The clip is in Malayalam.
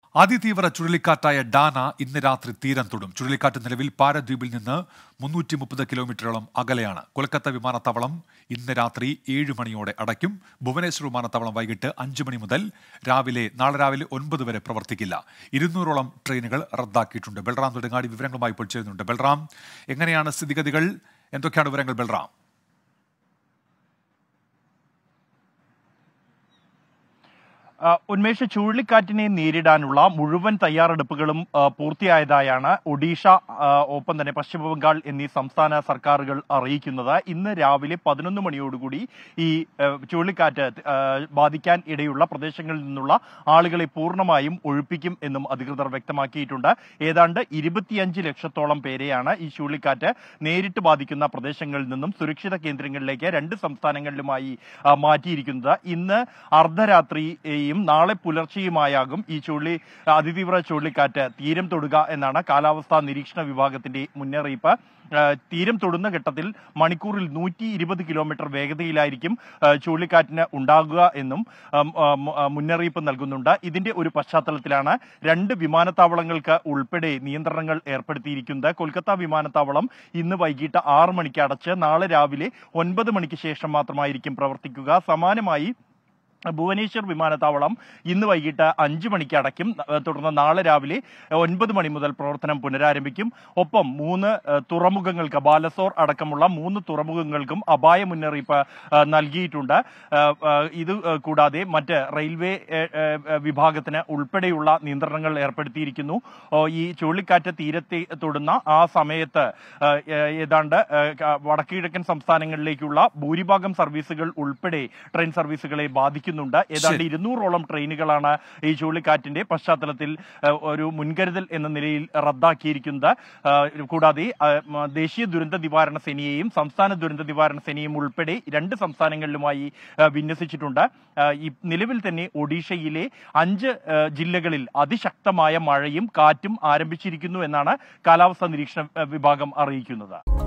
അതിതീവ്ര ചുഴലിക്കാറ്റായ ഡാന ഇന്ന് രാത്രി തീരം തൊടും ചുഴലിക്കാറ്റ് നിലവിൽ പാരദ്വീപിൽ നിന്ന് മുന്നൂറ്റി മുപ്പത് കിലോമീറ്ററോളം അകലെയാണ് കൊൽക്കത്ത വിമാനത്താവളം ഇന്ന് രാത്രി ഏഴ് മണിയോടെ അടയ്ക്കും ഭുവനേശ്വർ വിമാനത്താവളം വൈകിട്ട് അഞ്ച് മണി മുതൽ രാവിലെ നാളെ രാവിലെ ഒൻപത് വരെ പ്രവർത്തിക്കില്ല ഇരുന്നൂറോളം ട്രെയിനുകൾ റദ്ദാക്കിയിട്ടുണ്ട് ബൽറാം തൊടുങ്ങാടി വിവരങ്ങളുമായി ഇപ്പോൾ ചേരുന്നുണ്ട് ബൽറാം എങ്ങനെയാണ് സ്ഥിതിഗതികൾ എന്തൊക്കെയാണ് വിവരങ്ങൾ ബൽറാം ആ, ഉന്മേഷ ചുഴലിക്കാറ്റിനെ നേരിടാനുള്ള മുഴുവൻ തയ്യാറെടുപ്പുകളും ആ, പൂർത്തിയായതായാണ് ഒഡീഷ ആ, ഒപ്പം തന്നെ പശ്ചിമ ബംഗാൾ എന്നീ സംസ്ഥാന സർക്കാരുകൾ അറിയിക്കുന്നത് ഇന്ന് രാവിലെ പതിനൊന്ന് മണിയോടുകൂടി ഈ ആ, ചുഴലിക്കാറ്റ് ആ, ബാധിക്കാൻ ഇടയുള്ള പ്രദേശങ്ങളിൽ നിന്നുള്ള ആളുകളെ പൂർണ്ണമായും ഒഴിപ്പിക്കും എന്നും അധികൃതർ വ്യക്തമാക്കിയിട്ടുണ്ട് ഏതാണ്ട് ഇരുപത്തിയഞ്ച് ലക്ഷത്തോളം പേരെയാണ് ഈ ചുഴലിക്കാറ്റ് നേരിട്ട് ബാധിക്കുന്ന പ്രദേശങ്ങളിൽ നിന്നും സുരക്ഷിത കേന്ദ്രങ്ങളിലേക്ക് രണ്ട് സംസ്ഥാനങ്ങളിലുമായി ആ, മാറ്റിയിരിക്കുന്നത് ഇന്ന് അർദ്ധരാത്രിയും നാളെ പുലർച്ചെയുമായാകും ഈ ചുഴലി അതിതീവ്ര ചുഴലിക്കാറ്റ് തീരം തൊടുക എന്നാണ് കാലാവസ്ഥാ നിരീക്ഷണ വിഭാഗത്തിന്റെ മുന്നറിയിപ്പ് ആ, തീരം തൊടുന്ന ഘട്ടത്തിൽ മണിക്കൂറിൽ നൂറ്റി ഇരുപത് കിലോമീറ്റർ വേഗതയിലായിരിക്കും ആ, ചുഴലിക്കാറ്റിന് ഉണ്ടാകുക എന്നും ആം, ആ, മു- ആ, മുന്നറിയിപ്പ് നൽകുന്നുണ്ട് ഇതിന്റെ ഒരു പശ്ചാത്തലത്തിലാണ് രണ്ട് വിമാനത്താവളങ്ങൾക്ക് ഉൾപ്പെടെ നിയന്ത്രണങ്ങൾ ഏർപ്പെടുത്തിയിരിക്കുന്നത് കൊൽക്കത്ത വിമാനത്താവളം ഇന്ന് വൈകിട്ട് ആറ് മണിക്ക് അടച്ച് നാളെ രാവിലെ ഒൻപത് മണിക്ക് ശേഷം മാത്രമായിരിക്കും പ്രവർത്തിക്കുക സമാനമായി ഭുവനേശ്വർ വിമാനത്താവളം ഇന്ന് വൈകിട്ട് അഞ്ചു മണിക്ക് അടയ്ക്കും ഏഹ് തുടർന്ന് നാളെ രാവിലെ ഒൻപത് മണി മുതൽ പ്രവർത്തനം പുനരാരംഭിക്കും ഒപ്പം മൂന്ന് ഏഹ് തുറമുഖങ്ങൾക്ക് ബാലസോർ അടക്കമുള്ള മൂന്ന് തുറമുഖങ്ങൾക്കും അപായ മുന്നറിയിപ്പ് ഏഹ് നൽകിയിട്ടുണ്ട് ഏഹ് ഏഹ് ഇത് ഏഹ് കൂടാതെ മറ്റ് റെയിൽവേ ഏഹ് ഏഹ് വിഭാഗത്തിന് ഉൾപ്പെടെയുള്ള നിയന്ത്രണങ്ങൾ ഏർപ്പെടുത്തിയിരിക്കുന്നു ഓ, ഈ ചുഴലിക്കാറ്റ് തീരത്തെ തൊടുന്ന ആ സമയത്ത് ഏഹ് ഏഹ് ഏതാണ്ട് ഏഹ് ക- വടക്കുകിഴക്കൻ സംസ്ഥാനങ്ങളിലേക്കുള്ള ഭൂരിഭാഗം സർവീസുകൾ ഉൾപ്പെടെ ട്രെയിൻ സർവീസുകളെ ബാധിക്കുന്നുണ്ട് ഏതാണ്ട് ഇരുന്നൂറോളം ട്രെയിനുകളാണ് ഈ ചുഴലിക്കാറ്റിന്റെ പശ്ചാത്തലത്തിൽ ഏഹ്, ഒരു മുൻകരുതൽ എന്ന നിലയിൽ റദ്ദാക്കിയിരിക്കുന്നത് ഏഹ്, കൂടാതെ ഏഹ്, മ- ദേശീയ ദുരന്ത നിവാരണ സേനയെയും സംസ്ഥാന ദുരന്ത നിവാരണ സേനയും ഉൾപ്പെടെ രണ്ട് സംസ്ഥാനങ്ങളിലുമായി ഏഹ്, വിന്യസിച്ചിട്ടുണ്ട് ഏഹ്, ഈ നിലവിൽ തന്നെ ഒഡീഷയിലെ അഞ്ച് ഏഹ്, ജില്ലകളിൽ അതിശക്തമായ മഴയും കാറ്റും ആരംഭിച്ചിരിക്കുന്നു എന്നാണ് കാലാവസ്ഥാ നിരീക്ഷണ ഏഹ്, വിഭാഗം അറിയിക്കുന്നത്